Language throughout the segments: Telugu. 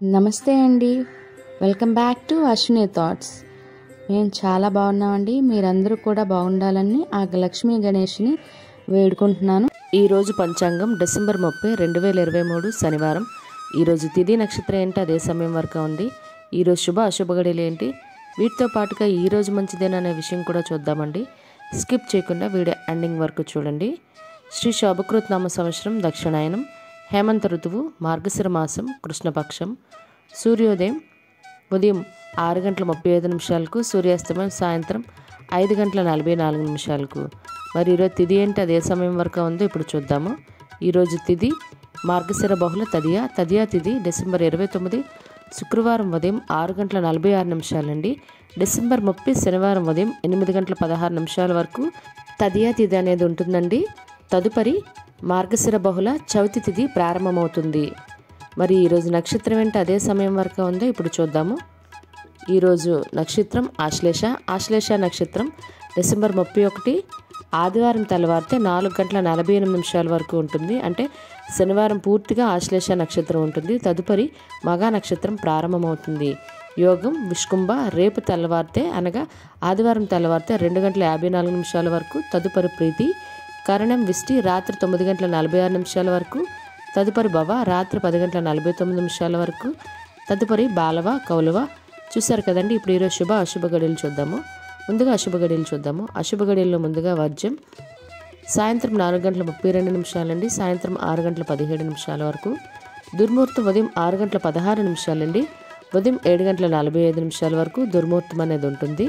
నమస్తే అండి welcome back to Ashwini thoughts మేము చాలా బాగున్నామండి మీరందరూ కూడా బాగుండాలని ఆ లక్ష్మీ గణేష్ని వేడుకుంటున్నాను ఈరోజు పంచాంగం డిసెంబర్ ముప్పై రెండు వేల ఇరవై మూడు శనివారం ఈరోజు తిథి నక్షత్రం ఏంటి అదే సమయం వరకు ఉంది ఈరోజు శుభ అశుభ గడియలు ఏంటి వీటితో పాటుగా ఈ రోజు మంచిదేనా అనే విషయం కూడా చూద్దామండి స్కిప్ చేయకుండా వీడియో ఎండింగ్ వరకు చూడండి శ్రీ శోభకృత్ నామ సంవత్సరం దక్షిణాయనం హేమంత ఋతువు మార్గశిర మాసం కృష్ణపక్షం సూర్యోదయం ఉదయం ఆరు గంటల ముప్పై ఐదు నిమిషాలకు సూర్యాస్తమయం సాయంత్రం ఐదు గంటల నలభై నాలుగు నిమిషాలకు మరి ఈరోజు తిథి ఏంటి అదే సమయం వరకు ఉందో ఇప్పుడు చూద్దాము ఈరోజు తిథి మార్గశిర బహుళ తదియా తదియా తిథి డిసెంబర్ ఇరవై తొమ్మిది శుక్రవారం ఉదయం ఆరు గంటల నలభై ఆరు నిమిషాలండి డిసెంబర్ ముప్పై శనివారం ఉదయం ఎనిమిది గంటల పదహారు నిమిషాల వరకు తదియా తిథి అనేది ఉంటుందండి తదుపరి మార్గశిర బహుళ చవితి తిథి ప్రారంభమవుతుంది మరి ఈరోజు నక్షత్రం ఏంటి అదే సమయం వరకు ఉందో ఇప్పుడు చూద్దాము ఈరోజు నక్షత్రం ఆశ్లేష ఆశ్లేష నక్షత్రం డిసెంబర్ ముప్పై ఒకటి ఆదివారం తెల్లవారితే నాలుగు గంటల నలభై ఎనిమిది నిమిషాల వరకు ఉంటుంది అంటే శనివారం పూర్తిగా ఆశ్లేష నక్షత్రం ఉంటుంది తదుపరి మగా నక్షత్రం ప్రారంభమవుతుంది యోగం విష్కుంభ రేపు తెల్లవారితే అనగా ఆదివారం తెల్లవారితే రెండు గంటల యాభై నాలుగు నిమిషాల వరకు తదుపరి ప్రీతి కరణం విష్టి రాత్రి తొమ్మిది గంటల నలభై ఆరు నిమిషాల వరకు తదుపరి భవ రాత్రి పది గంటల నలభై తొమ్మిది నిమిషాల వరకు తదుపరి బాలవ కౌలవ చూశారు కదండి ఇప్పుడు ఈరోజు శుభ అశుభ గడియలు చూద్దాము ముందుగా అశుభ గడియలు చూద్దాము అశుభ గడియల్లో ముందుగా వర్జ్యం సాయంత్రం నాలుగు గంటల ముప్పై రెండు నిమిషాలండి సాయంత్రం ఆరు గంటల పదిహేడు నిమిషాల వరకు దుర్ముహూర్తం ఉదయం ఆరు గంటల పదహారు నిమిషాలండి ఉదయం ఏడు గంటల నలభై ఐదు నిమిషాల వరకు దుర్ముహూర్తం అనేది ఉంటుంది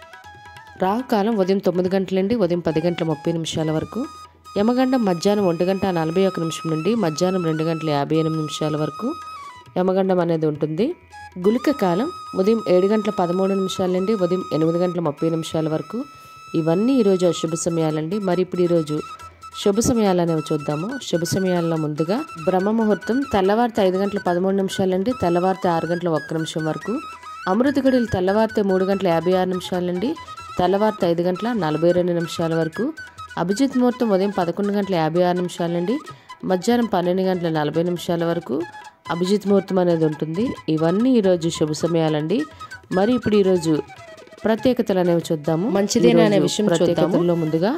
రాహుకాలం ఉదయం తొమ్మిది గంటల నుండి ఉదయం పది గంటల ముప్పై నిమిషాల వరకు యమగండం మధ్యాహ్నం ఒంటి గంట నలభై ఒక నిమిషం నుండి మధ్యాహ్నం రెండు గంటల యాభై ఎనిమిది నిమిషాల వరకు యమగండం అనేది ఉంటుంది గుళిక కాలం ఉదయం ఏడు గంటల పదమూడు నిమిషాల నుండి ఉదయం ఎనిమిది గంటల ముప్పై నిమిషాల వరకు ఇవన్నీ ఈరోజు అశుభ సమయాలండి మరి ఇప్పుడు ఈరోజు శుభ సమయాలు అనేవి చూద్దాము శుభ సమయాల్లో ముందుగా బ్రహ్మ ముహూర్తం తెల్లవారితే ఐదు గంటల పదమూడు నిమిషాల నుండి తెల్లవారితే ఆరు గంటల ఒక్క నిమిషం వరకు అమృత గడియలు తెల్లవారితే మూడు గంటల యాభై ఆరు నిమిషాల నుండి తెల్లవారితే ఐదు గంటల నలభై రెండు నిమిషాల వరకు అభిజిత్ ముహూర్తం ఉదయం పదకొండు గంటల యాభై ఆరు నిమిషాల నుండి మధ్యాహ్నం పన్నెండు గంటల నలభై నిమిషాల వరకు అభిజిత్ ముహూర్తం అనేది ఉంటుంది ఇవన్నీ ఈరోజు శుభ సమయాలండి మరి ఇప్పుడు ఈరోజు ప్రత్యేకతలు అనేవి చూద్దాము మంచిదేనా అనే ఈరోజు విషయం ప్రత్యేకతల్లో ముందుగా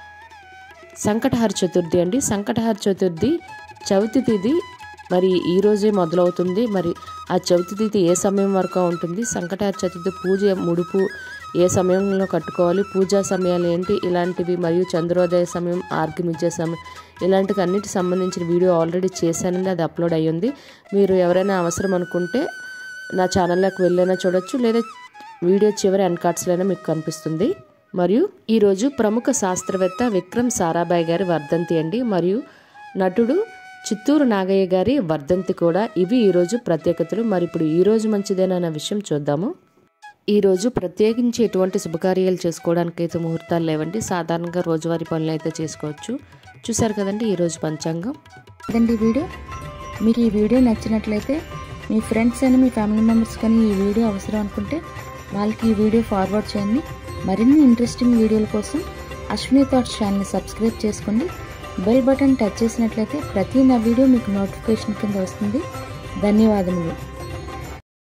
సంకటహర చతుర్థి అండి సంకటహర చతుర్థి చవితి తిథి మరి ఈ రోజే మొదలవుతుంది మరి ఆ చవితి తిథి ఏ సమయం వరకు ఉంటుంది సంకటహర చతుర్థి పూజ ముడుపు ఏ సమయంలో కట్టుకోవాలి పూజా సమయాలు ఏంటి ఇలాంటివి మరియు చంద్రోదయ సమయం ఆర్గిమిచ్చే సమయం ఇలాంటివి అన్నిటి సంబంధించిన వీడియో ఆల్రెడీ చేశానండి అది అప్లోడ్ అయ్యింది మీరు ఎవరైనా అవసరం అనుకుంటే నా ఛానల్లోకి వెళ్ళైనా చూడొచ్చు లేదా వీడియో చివరి ఎండ్ కార్డ్స్లోనే మీకు కనిపిస్తుంది మరియు ఈరోజు ప్రముఖ శాస్త్రవేత్త విక్రమ్ సారాభాయ్ గారి వర్ధంతి అండి మరియు నటుడు చిత్తూరు నాగయ్య గారి వర్ధంతి కూడా ఇవి ఈరోజు ప్రత్యేకతలు మరి ఇప్పుడు ఈరోజు మంచిదేనా అన్న విషయం చూద్దాము ఈరోజు ప్రత్యేకించి ఎటువంటి శుభకార్యాలు చేసుకోవడానికి అయితే ముహూర్తాలు లేవండి సాధారణంగా రోజువారీ పనులు అయితే చేసుకోవచ్చు చూసారు కదండి ఈరోజు పంచాంగం ఇదండి వీడియో మీకు ఈ వీడియో నచ్చినట్లయితే మీ ఫ్రెండ్స్ అని మీ ఫ్యామిలీ మెంబర్స్ కానీ ఈ వీడియో అవసరం అనుకుంటే వాళ్ళకి ఈ వీడియో ఫార్వర్డ్ చేయండి మరిన్ని ఇంట్రెస్టింగ్ వీడియోల కోసం అశ్విని థాట్స్ ఛానల్ని సబ్స్క్రైబ్ చేసుకోండి బెల్ బటన్ టచ్ చేసినట్లయితే ప్రతి నా వీడియో మీకు నోటిఫికేషన్ కింద వస్తుంది ధన్యవాదములు